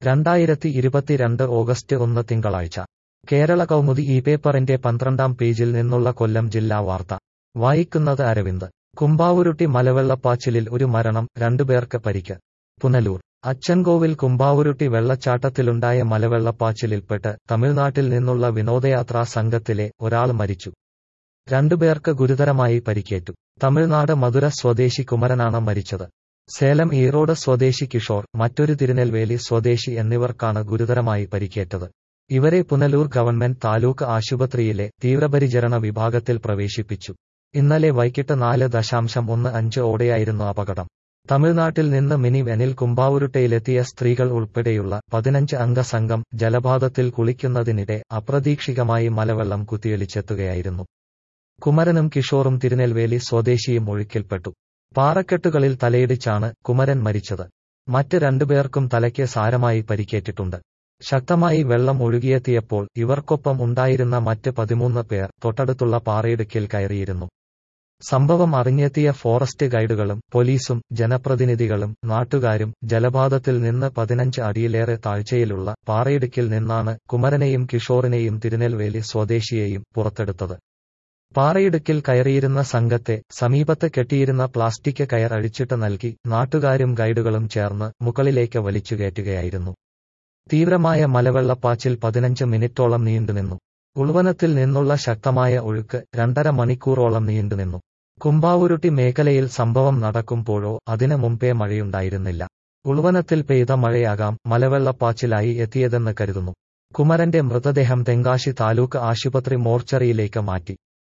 രണ്ടായിരത്തി ഇരുപത്തിരണ്ട് ഓഗസ്റ്റ് ഒന്ന് തിങ്കളാഴ്ച കേരള കൗമുദി ഈ പേപ്പറിന്റെ പന്ത്രണ്ടാം പേജിൽ നിന്നുള്ള കൊല്ലം ജില്ലാ വാർത്ത വായിക്കുന്നത് അരവിന്ദ് കുമ്പാവുരുട്ടി മലവെള്ളപ്പാച്ചിലിൽ ഒരു മരണം രണ്ടുപേർക്ക് പരിക്ക് പുനലൂർ അച്ചൻകോവിൽ കുമ്പാവുരുട്ടി വെള്ളച്ചാട്ടത്തിലുണ്ടായ മലവെള്ളപ്പാച്ചിലിൽപ്പെട്ട് തമിഴ്നാട്ടിൽ നിന്നുള്ള വിനോദയാത്രാ സംഘത്തിലെ ഒരാൾ മരിച്ചു രണ്ടുപേർക്ക് ഗുരുതരമായി പരിക്കേറ്റു തമിഴ്നാട് മധുര സ്വദേശി കുമരനാണ് മരിച്ചത് സേലം ഈറോഡ് സ്വദേശി കിഷോർ മറ്റൊരു തിരുനെൽവേലി സ്വദേശി എന്നിവർക്കാണ് ഗുരുതരമായി പരിക്കേറ്റത് ഇവരെ പുനലൂർ ഗവൺമെന്റ് താലൂക്ക് ആശുപത്രിയിലെ തീവ്രപരിചരണ വിഭാഗത്തിൽ പ്രവേശിപ്പിച്ചു ഇന്നലെ വൈകിട്ട് നാല് ദശാംശം ഒന്ന് അഞ്ച് ഓടെയായിരുന്നു അപകടം തമിഴ്നാട്ടിൽ നിന്ന് മിനി വെനിൽ കുമ്പാവുരുട്ടയിലെത്തിയ സ്ത്രീകൾ ഉൾപ്പെടെയുള്ള പതിനഞ്ച് അംഗ സംഘം ജലപാതത്തിൽ കുളിക്കുന്നതിനിടെ അപ്രതീക്ഷിതമായി മലവെള്ളം കുത്തിയൊലിച്ചെത്തുകയായിരുന്നു കുമരനും കിഷോറും തിരുനെൽവേലി സ്വദേശിയും ഒഴുക്കിൽപ്പെട്ടു പാറക്കെട്ടുകളിൽ തലയിടിച്ചാണ് കുമരൻ മരിച്ചത് മറ്റ് രണ്ടുപേർക്കും തലയ്ക്ക് സാരമായി പരിക്കേറ്റിട്ടുണ്ട് ശക്തമായി വെള്ളം ഒഴുകിയെത്തിയപ്പോൾ ഇവർക്കൊപ്പം ഉണ്ടായിരുന്ന മറ്റ് പതിമൂന്ന് പേർ തൊട്ടടുത്തുള്ള പാറയിടുക്കിൽ കയറിയിരുന്നു സംഭവം അറിഞ്ഞെത്തിയ ഫോറസ്റ്റ് ഗൈഡുകളും പോലീസും ജനപ്രതിനിധികളും നാട്ടുകാരും ജലപാതത്തിൽ നിന്ന് പതിനഞ്ച് അടിയിലേറെ താഴ്ചയിലുള്ള പാറയിടുക്കിൽ നിന്നാണ് കുമരനെയും കിഷോറിനെയും തിരുനെൽവേലി സ്വദേശിയെയും പുറത്തെടുത്തത് പാറയിടുക്കിൽ കയറിയിരുന്ന സംഘത്തെ സമീപത്ത് കെട്ടിയിരുന്ന പ്ലാസ്റ്റിക് കയർ അഴിച്ചിട്ട് നൽകി നാട്ടുകാരും ഗൈഡുകളും ചേർന്ന് മുകളിലേക്ക് വലിച്ചുകയറ്റുകയായിരുന്നു തീവ്രമായ മലവെള്ളപ്പാച്ചിൽ പതിനഞ്ച് മിനിറ്റോളം നീണ്ടുനിന്നു ഉൾവനത്തിൽ നിന്നുള്ള ശക്തമായ ഒഴുക്ക് രണ്ടര മണിക്കൂറോളം നീണ്ടുനിന്നു കുമ്പാവുരുട്ടി മേഖലയിൽ സംഭവം നടക്കുമ്പോഴോ അതിനു മുമ്പേ മഴയുണ്ടായിരുന്നില്ല ഉൾവനത്തിൽ പെയ്ത മഴയാകാം മലവെള്ളപ്പാച്ചിലായി എത്തിയതെന്ന് കരുതുന്നു കുമരന്റെ മൃതദേഹം തെങ്കാശി താലൂക്ക് ആശുപത്രി മോർച്ചറിയിലേക്ക് മാറ്റി